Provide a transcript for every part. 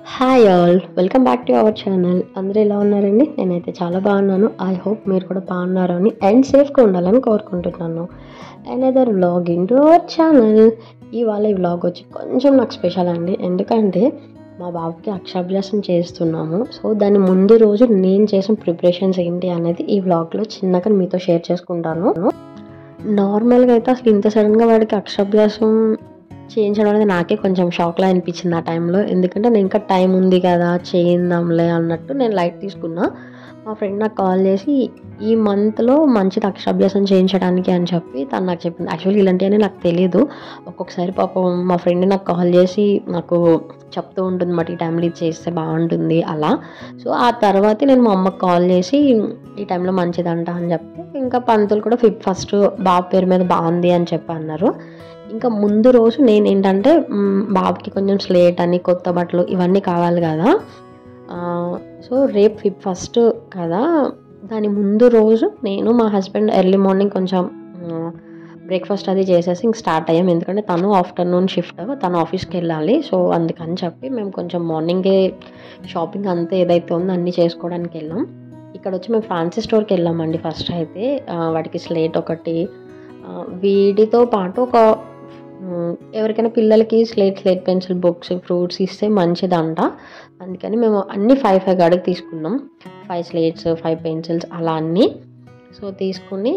hi all welcome back to our channel అందరూ ఎలా ఉన్నారండి నేనైతే చాలా బాగున్నాను ఐ హోప్ మీరు కూడా బాగున్నారని అండ్ సేఫ్గా ఉండాలని కోరుకుంటున్నాను and other vlog in to our channel ఇవాళ ఈ వ్లాగ్ వచ్చి కొంచెం నాకు స్పెషల్ అండి ఎందుకంటే మా బాబుకి అక్షాభ్యాసం చేస్తున్నాము సో దాని ముందు రోజు నేను చేసిన ప్రిపరేషన్స్ ఏంటి అనేది ఈ వ్లాగ్లో చిన్నగా మీతో షేర్ చేసుకుంటాను నార్మల్గా అయితే అసలు ఇంత సడన్గా వాడికి అక్షరాభ్యాసం చేయించడం అనేది నాకే కొంచెం షాక్లా అనిపించింది ఆ టైంలో ఎందుకంటే నేను ఇంకా టైం ఉంది కదా చేయిందాంలే అన్నట్టు నేను లైట్ తీసుకున్నా మా ఫ్రెండ్ నాకు కాల్ చేసి ఈ మంత్లో మంచిది అక్షరాభ్యాసం చేయించడానికి అని చెప్పి తను నాకు చెప్పింది యాక్చువల్లీ ఇలాంటివన్నీ నాకు తెలియదు ఒక్కొక్కసారి పాపం మా ఫ్రెండ్ నాకు కాల్ చేసి నాకు చెప్తూ ఉంటుంది మాట ఈ టైంలో ఇది చేస్తే బాగుంటుంది అలా సో ఆ తర్వాత నేను మా అమ్మకి కాల్ చేసి ఈ టైంలో మంచిదంట అని చెప్తే ఇంకా పంతులు కూడా ఫిఫ్ ఫస్ట్ బాబు పేరు మీద బాగుంది అని చెప్పి అన్నారు ఇంకా ముందు రోజు నేను ఏంటంటే మ్, బాబుకి కొంచెం స్లేట్ అని కొత్త బట్టలు ఇవన్నీ కావాలి కదా ఆ, సో రేపు ఫిఫ్ ఫస్ట్ కదా దాని ముందు రోజు నేను మా హస్బెండ్ ఎర్లీ మార్నింగ్ కొంచెం బ్రేక్ఫాస్ట్ అది చేసేసి ఇంక స్టార్ట్ అయ్యాం ఎందుకంటే తను ఆఫ్టర్నూన్ షిఫ్ట్ తను ఆఫీస్కి వెళ్ళాలి సో అందుకని చెప్పి మేము కొంచెం మార్నింగే షాపింగ్ అంతా ఏదైతే ఉందో అన్నీ చేసుకోవడానికి వెళ్ళాం ఇక్కడ వచ్చి మేము ఫ్యాన్సీ స్టోర్కి వెళ్ళామండి ఫస్ట్ అయితే ఆ, వాడికి స్లేట్ ఒకటి ఆ, వీటితో పాటు ఒక మ్, ఎవరికైనా పిల్లలకి slate slate pencil books fruits ఇస్తే మంచిదంట అందుకని మేము అన్ని ఫైవ్ ఫైవ్ గడికి తీసుకున్నాం ఫైవ్ స్లేట్స్ ఫైవ్ పెన్సిల్స్ అలా అన్నీ సో తీసుకుని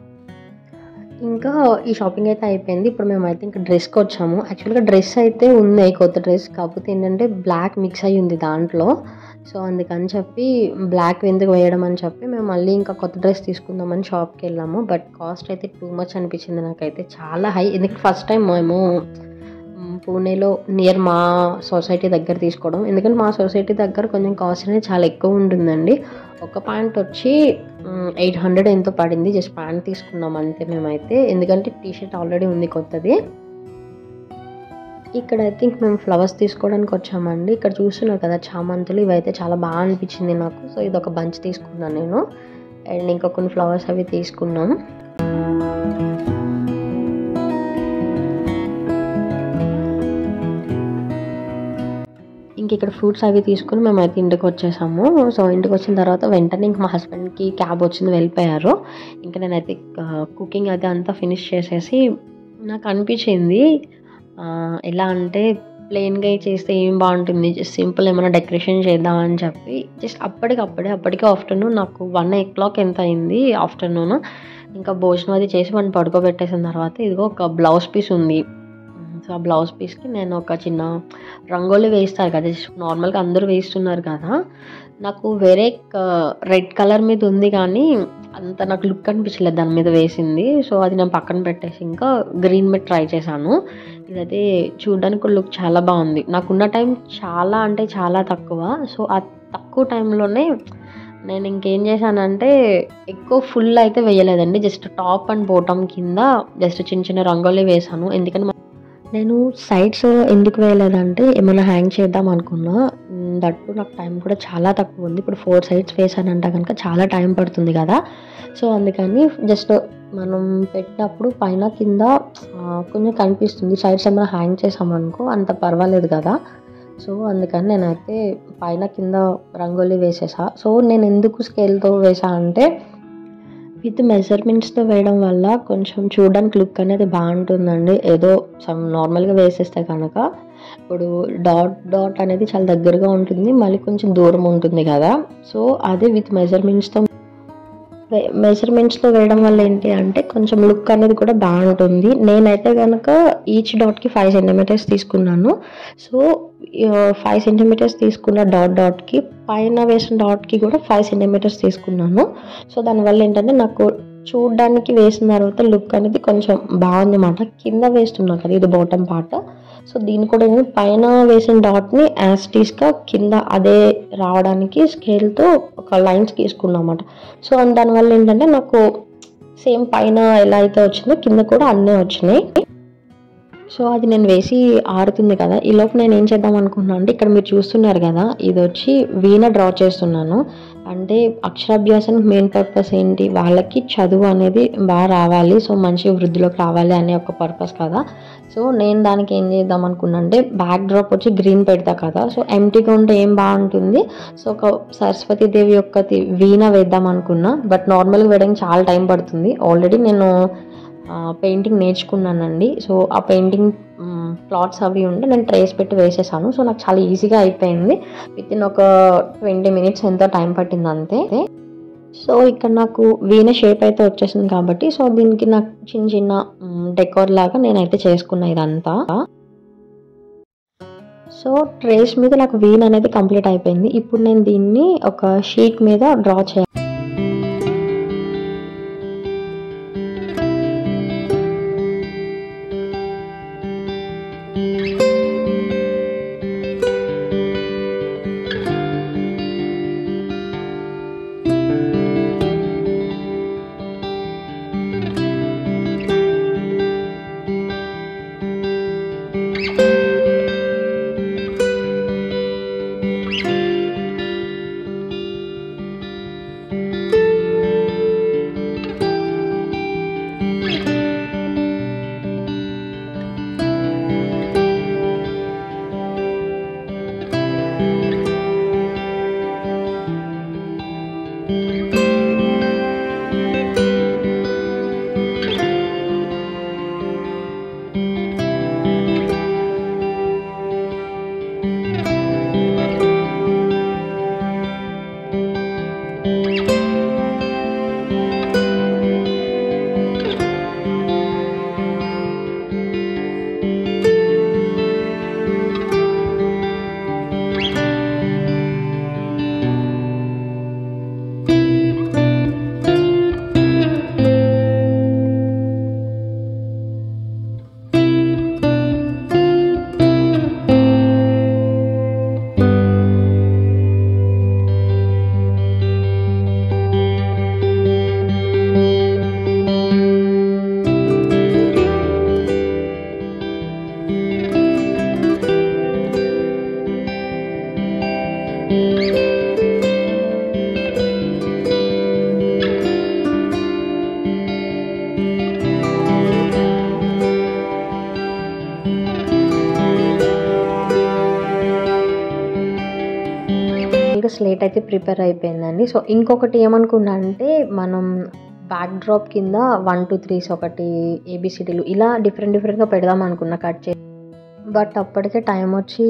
ఇంకా ఈ షాపింగ్ అయితే అయిపోయింది ఇప్పుడు మేము అయితే ఇంకా డ్రెస్కి వచ్చాము యాక్చువల్గా డ్రెస్ అయితే ఉంది కొత్త డ్రెస్ కాకపోతే ఏంటంటే బ్లాక్ మిక్స్ అయ్యి ఉంది దాంట్లో సో అందుకని చెప్పి బ్లాక్ ఎందుకు వేయడం అని చెప్పి మేము మళ్ళీ ఇంకా కొత్త డ్రెస్ తీసుకుందామని షాప్కి వెళ్ళాము బట్ కాస్ట్ అయితే టూ మచ్ అనిపించింది నాకైతే చాలా హై ఎందుకంటే ఫస్ట్ టైం మేము మ్, పూణేలో నియర్ మా సొసైటీ దగ్గర తీసుకోవడం ఎందుకంటే మా సొసైటీ దగ్గర కొంచెం కాస్ట్ అనేది చాలా ఎక్కువ ఉంటుందండి ఒక ప్యాంట్ వచ్చి ఎయిట్ హండ్రెడ్ ఎంతో పడింది జస్ట్ ప్యాంట్ తీసుకున్నాం అంతే మేమైతే ఎందుకంటే టీ షర్ట్ ఆల్రెడీ ఉంది కొత్తది ఇక్కడ ఐ థింక్ మేము ఫ్లవర్స్ తీసుకోవడానికి వచ్చామండి ఇక్కడ చూస్తున్నారు కదా చామంతులు ఇవైతే చాలా బాగా అనిపించింది నాకు సో ఇది ఒక బంచ్ తీసుకున్నాను నేను అండ్ ఇంకా కొన్ని ఫ్లవర్స్ అవి తీసుకున్నాం ఇంక ఇక్కడ ఫ్రూట్స్ అవి తీసుకుని మేమైతే ఇంటికి వచ్చేసాము సో ఇంటికి వచ్చిన తర్వాత వెంటనే ఇంక మా హస్బెండ్కి క్యాబ్ వచ్చింది వెళ్ళిపోయారు ఇంకా నేనైతే కుకింగ్ అది అంతా ఫినిష్ చేసేసి నాకు అనిపించింది ఆ, ఎలా అంటే ప్లెయిన్గా చేస్తే ఏం బాగుంటుంది జస్ట్ సింపుల్ ఏమైనా డెకరేషన్ చేద్దామని చెప్పి జస్ట్ అప్పటికప్పుడే అప్పటికే ఆఫ్టర్నూన్ నాకు వన్ ఓ క్లాక్ ఎంత అయింది ఆఫ్టర్నూన్ ఇంకా భోజనం అది చేసి మనం పడుకోబెట్టేసిన తర్వాత ఇదిగో ఒక బ్లౌజ్ పీస్ ఉంది సో ఆ బ్లౌజ్ పీస్కి నేను ఒక చిన్న రంగోలి వేస్తారు కదా నార్మల్గా అందరూ వేస్తున్నారు కదా నాకు వేరే రెడ్ కలర్ మీద ఉంది కానీ అంత నాకు లుక్ అనిపించలేదు దాని మీద వేసింది సో అది నేను పక్కన పెట్టేసి ఇంకా గ్రీన్ మీద ట్రై చేశాను ఇదైతే చూడడానికి లుక్ చాలా బాగుంది నాకున్న టైం చాలా అంటే చాలా తక్కువ సో ఆ తక్కువ టైంలోనే నేను ఇంకేం చేశానంటే ఎక్కువ ఫుల్ అయితే వేయలేదండి జస్ట్ టాప్ అండ్ బాటమ్ కింద జస్ట్ చిన్న చిన్న రంగోలీ వేశాను ఎందుకంటే నేను సైడ్స్ ఎందుకు వేయలేదంటే ఏమైనా హ్యాంగ్ చేద్దాం అనుకున్నా మ్, దట్టు నాకు టైం కూడా చాలా తక్కువ ఉంది ఇప్పుడు ఫోర్ సైడ్స్ వేసానంట కనుక చాలా టైం పడుతుంది కదా సో అందుకని జస్ట్ మనం పెట్టినప్పుడు పైన కింద ఆ, కొంచెం కనిపిస్తుంది సైడ్స్ ఏమైనా హ్యాంగ్ చేసామనుకో అంత పర్వాలేదు కదా సో అందుకని నేనైతే పైన కింద రంగోలీ వేసేసా సో నేను ఎందుకు స్కేల్తో వేసా అంటే విత్ మెజర్మెంట్స్తో వేయడం వల్ల కొంచెం చూడడానికి లుక్ అనేది బాగుంటుందండి ఏదో సమ్ నార్మల్గా వేసేస్తే కనుక ఇప్పుడు డాట్ డాట్ అనేది చాలా దగ్గరగా ఉంటుంది మళ్ళీ కొంచెం దూరం ఉంటుంది కదా సో అదే విత్ మెజర్మెంట్స్తో మెజర్మెంట్స్తో వేయడం వల్ల ఏంటి అంటే కొంచెం లుక్ అనేది కూడా బాగుంటుంది నేనైతే కనుక ఈచ్ డాట్కి ఫైవ్ సెంటీమీటర్స్ తీసుకున్నాను సో ఫైవ్ సెంటీమీటర్స్ తీసుకున్న డాట్ డాట్కి పైన వేసిన డాట్కి కూడా ఫైవ్ సెంటీమీటర్స్ తీసుకున్నాను సో దానివల్ల ఏంటంటే నాకు చూడడానికి వేసిన తర్వాత లుక్ అనేది కొంచెం బాగుంది అన్నమాట కింద వేస్తున్నాం కదా ఇది బాటమ్ పార్ట్ సో దీన్ని కూడా నేను పైన వేసిన డాట్ని యాస్టీస్గా కింద అదే రావడానికి స్కేల్తో ఒక లైన్స్ గీసుకున్నాం అన్నమాట సో దానివల్ల ఏంటంటే నాకు సేమ్ పైన ఎలా అయితే వచ్చిందో కింద కూడా అన్నీ వచ్చినాయి సో అది నేను వేసి ఆరుతుంది కదా ఈ లోపు నేను ఏం చేద్దాం అనుకున్నాను అంటే ఇక్కడ మీరు చూస్తున్నారు కదా ఇది వచ్చి వీణ డ్రా చేస్తున్నాను అంటే అక్షరాభ్యాసానికి మెయిన్ పర్పస్ ఏంటి వాళ్ళకి చదువు అనేది బాగా రావాలి సో మంచి వృద్ధిలోకి రావాలి అనే ఒక పర్పస్ కదా సో నేను దానికి ఏం చేద్దాం అనుకున్నా అంటే బ్యాక్ డ్రాప్ వచ్చి గ్రీన్ పెడతా కదా సో ఎంటీగా ఉంటే ఏం బాగుంటుంది సో ఒక సరస్వతి దేవి యొక్క తి- వీణ వేద్దాం అనుకున్నా బట్ నార్మల్గా వేయడానికి చాలా టైం పడుతుంది ఆల్రెడీ నేను పెయింటింగ్ నేర్చుకున్నానండి సో ఆ పెయింటింగ్ ప్లాట్స్ అవి ఉంటే నేను ట్రేస్ పెట్టి వేసేసాను సో నాకు చాలా ఈజీగా అయిపోయింది విత్ ఇన్ ఒక ట్వంటీ మినిట్స్ ఎంతో టైం పట్టింది అంతే సో ఇక్కడ నాకు వీణ షేప్ అయితే వచ్చేసింది కాబట్టి సో దీనికి నాకు చిన్న చిన్న డెకోర్ లాగా నేనైతే చేసుకున్నా ఇదంతా సో ట్రేస్ మీద నాకు వీణ అనేది కంప్లీట్ అయిపోయింది ఇప్పుడు నేను దీన్ని ఒక షీట్ మీద డ్రా చేయాలి ఇంకా స్లేట్ అయితే ప్రిపేర్ అయిపోయిందండి సో ఇంకొకటి ఏమనుకున్నా అంటే మనం బ్యాక్ డ్రాప్ కింద వన్ టూ త్రీస్ ఒకటి ఏబిసిడీలు ఇలా డిఫరెంట్ డిఫరెంట్గా పెడదాం అనుకున్నా కట్ చేసి బట్ అప్పటికే టైం వచ్చి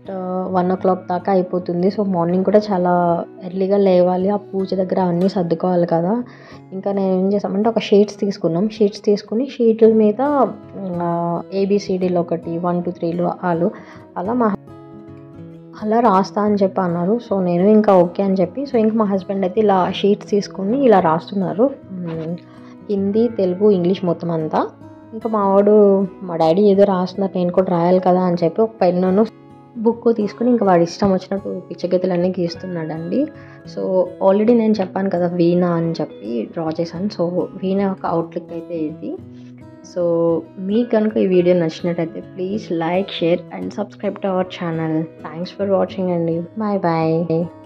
వన్ ఓ క్లాక్ దాకా అయిపోతుంది సో మార్నింగ్ కూడా చాలా ఎర్లీగా లేవాలి ఆ పూజ దగ్గర అన్నీ సర్దుకోవాలి కదా ఇంకా నేను ఏం చేసామంటే ఒక షీట్స్ తీసుకున్నాం షీట్స్ తీసుకుని షీట్ల మీద ఏబిసిడీలు ఒకటి వన్ టూ త్రీలు ఆలు అలా మా అలా రాస్తా అని చెప్పి అన్నారు సో నేను ఇంకా ఓకే అని చెప్పి సో ఇంకా మా హస్బెండ్ అయితే ఇలా షీట్స్ తీసుకుని ఇలా రాస్తున్నారు మ్, హిందీ తెలుగు ఇంగ్లీష్ మొత్తం అంతా ఇంకా మా వాడు మా డాడీ ఏదో రాస్తున్నారు నేను కూడా రాయాలి కదా అని చెప్పి ఒక పెన్నును బుక్ తీసుకుని ఇంకా వాడు ఇష్టం వచ్చినట్టు పిచ్చగతులన్నీ గీస్తున్నాడండి సో ఆల్రెడీ నేను చెప్పాను కదా వీణ అని చెప్పి డ్రా చేశాను సో వీణ యొక్క అవుట్లుక్ అయితే ఇది సో మీకు కనుక ఈ వీడియో నచ్చినట్టయితే please like share and subscribe to our channel thanks for watching అండి బాయ్ బాయ్